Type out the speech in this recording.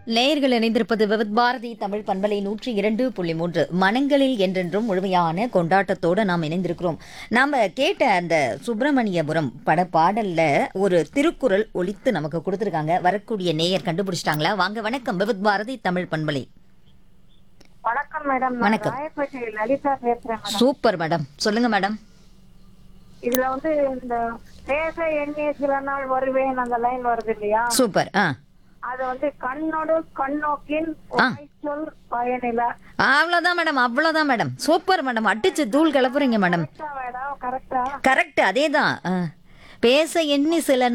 நேயர்கள் இணைந்திருப்பது விவித் பாரதி தமிழ் பண்பலை நூற்றி இரண்டு புள்ளி மூன்று மனங்களில் என்றென்றும் முழுமையான கொண்டாட்டத்தோட நாம் இணைந்திருக்கிறோம் நாம கேட்ட அந்த சுப்பிரமணியபுரம் பட பாடல்ல ஒரு திருக்குறள் ஒலித்து நமக்கு கொடுத்திருக்காங்க வரக்கூடிய நேயர் கண்டுபிடிச்சிட்டாங்களா வாங்க வணக்கம் விவித் பாரதி தமிழ் பண்பலை வணக்கம் மேடம் நான் வணக்கம். ராயப்பேட்டை லலிதா பேசுறேன் மேடம் சூப்பர் மேடம் சொல்லுங்க மேடம் இதுல வந்து இந்த பேச எண்ணிய சில நாள் வருவேன் அந்த லைன் வருது இல்லையா சூப்பர் ஆ அது வந்து கண்ணோடு கண்ணோக்கின் சொல் பயனில அவ்வளோதான் மேடம் அவ்வளோதான் மேடம் சூப்பர் மேடம் அடிச்சு தூள் கிளப்புறீங்க மேடம் மேடம் கரெக்டா கரெக்ட் அதே தான் பேச எண்ணி சில